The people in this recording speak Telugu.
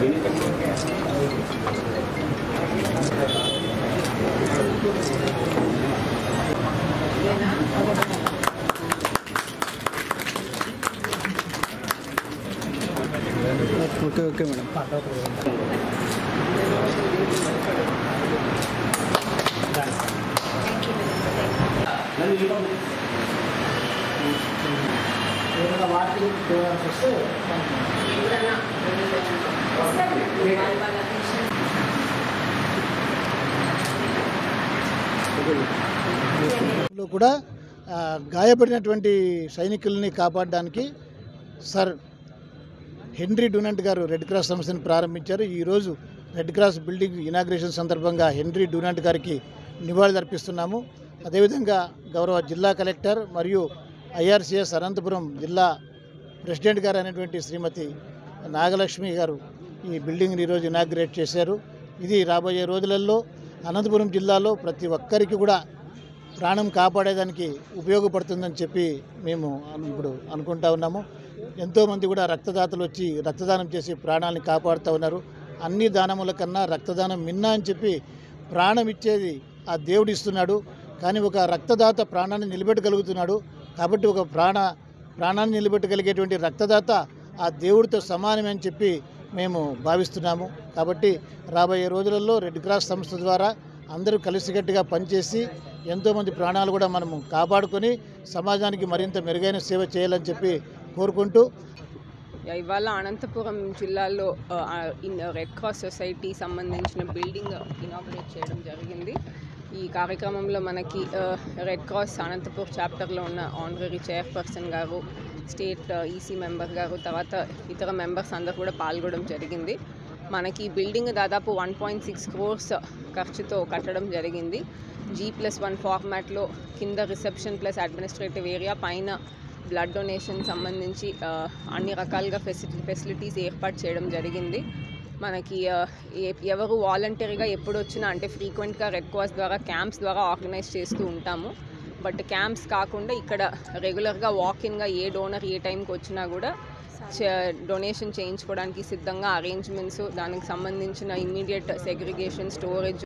ఓకే ఓకే మేడం లో కూడా ఆ, గాయపడినటువంటి సైనికుల్ని కాపాడడానికి సర్ హెన్రీ డూనెంట్ గారు రెడ్ క్రాస్ సంస్థను ప్రారంభించారు ఈరోజు రెడ్ క్రాస్ బిల్డింగ్ ఇనాగ్రేషన్ సందర్భంగా హెన్రీ డూనెంట్ గారికి నివాళులర్పిస్తున్నాము అదేవిధంగా గౌరవ జిల్లా కలెక్టర్ మరియు ఐఆర్సిఎస్ అనంతపురం జిల్లా ప్రెసిడెంట్ గారు అయినటువంటి శ్రీమతి నాగలక్ష్మి గారు ఈ బిల్డింగ్ని ఈరోజు ఇనాగ్రేట్ చేశారు ఇది రాబోయే రోజులలో అనంతపురం జిల్లాలో ప్రతి ఒక్కరికి కూడా ప్రాణం కాపాడేదానికి ఉపయోగపడుతుందని చెప్పి మేము అను- ఇప్పుడు అనుకుంటా ఉన్నాము ఎంతోమంది కూడా రక్తదాతలు వచ్చి రక్తదానం చేసి ప్రాణాలను కాపాడుతూ ఉన్నారు అన్ని దానముల కన్నా రక్తదానం మిన్నా అని చెప్పి ప్రాణం ఇచ్చేది ఆ దేవుడు ఇస్తున్నాడు కానీ ఒక రక్తదాత ప్రాణాన్ని నిలబెట్టగలుగుతున్నాడు కాబట్టి ఒక ప్రాణ ప్రాణాన్ని నిలబెట్టగలిగేటువంటి రక్తదాత ఆ దేవుడితో సమానమే అని చెప్పి మేము భావిస్తున్నాము కాబట్టి రాబోయే రోజులలో రెడ్ క్రాస్ సంస్థ ద్వారా అందరూ కలిసికట్టుగా పనిచేసి ఎంతోమంది ప్రాణాలు కూడా మనము కాపాడుకొని సమాజానికి మరింత మెరుగైన సేవ చేయాలని చెప్పి కోరుకుంటూ యా, ఇవాళ అనంతపురం జిల్లాలో ఆ, ఆ, ఇన్ రెడ్ క్రాస్ సొసైటీ సంబంధించిన బిల్డింగ్ ఇనాగ్రేట్ చేయడం జరిగింది ఈ కార్యక్రమంలో మనకి ఆ, రెడ్ క్రాస్ అనంతపూర్ చాప్టర్లో ఉన్న ఆనరరీ చైర్పర్సన్ గారు స్టేట్ ఈసీ మెంబర్ గారు తర్వాత ఇతర మెంబర్స్ అందరు కూడా పాల్గొనడం జరిగింది మనకి ఈ బిల్డింగ్ దాదాపు వన్ పాయింట్ సిక్స్ క్రోర్స్ ఖర్చుతో కట్టడం జరిగింది జీ ప్లస్ వన్ ఫార్మాట్లో కింద రిసెప్షన్ ప్లస్ అడ్మినిస్ట్రేటివ్ ఏరియా పైన బ్లడ్ డొనేషన్ సంబంధించి ఆ, అన్ని రకాలుగా ఫెసిలి ఫెసిలిటీస్ ఏర్పాటు చేయడం జరిగింది మనకి ఆ, ఏ- ఎవరు వాలంటరీగా ఎప్పుడు వచ్చినా అంటే ఫ్రీక్వెంట్గా రెడ్ క్రాస్ ద్వారా క్యాంప్స్ ద్వారా ఆర్గనైజ్ చేస్తూ ఉంటాము బట్ క్యాంప్స్ కాకుండా ఇక్కడ రెగ్యులర్గా వాకిన్గా ఏ డోనర్ ఏ టైంకి వచ్చినా కూడా డొనేషన్ చేయించుకోవడానికి సిద్ధంగా అరేంజ్మెంట్స్ దానికి సంబంధించిన ఇమ్మీడియట్ సెగ్రిగేషన్ స్టోరేజ్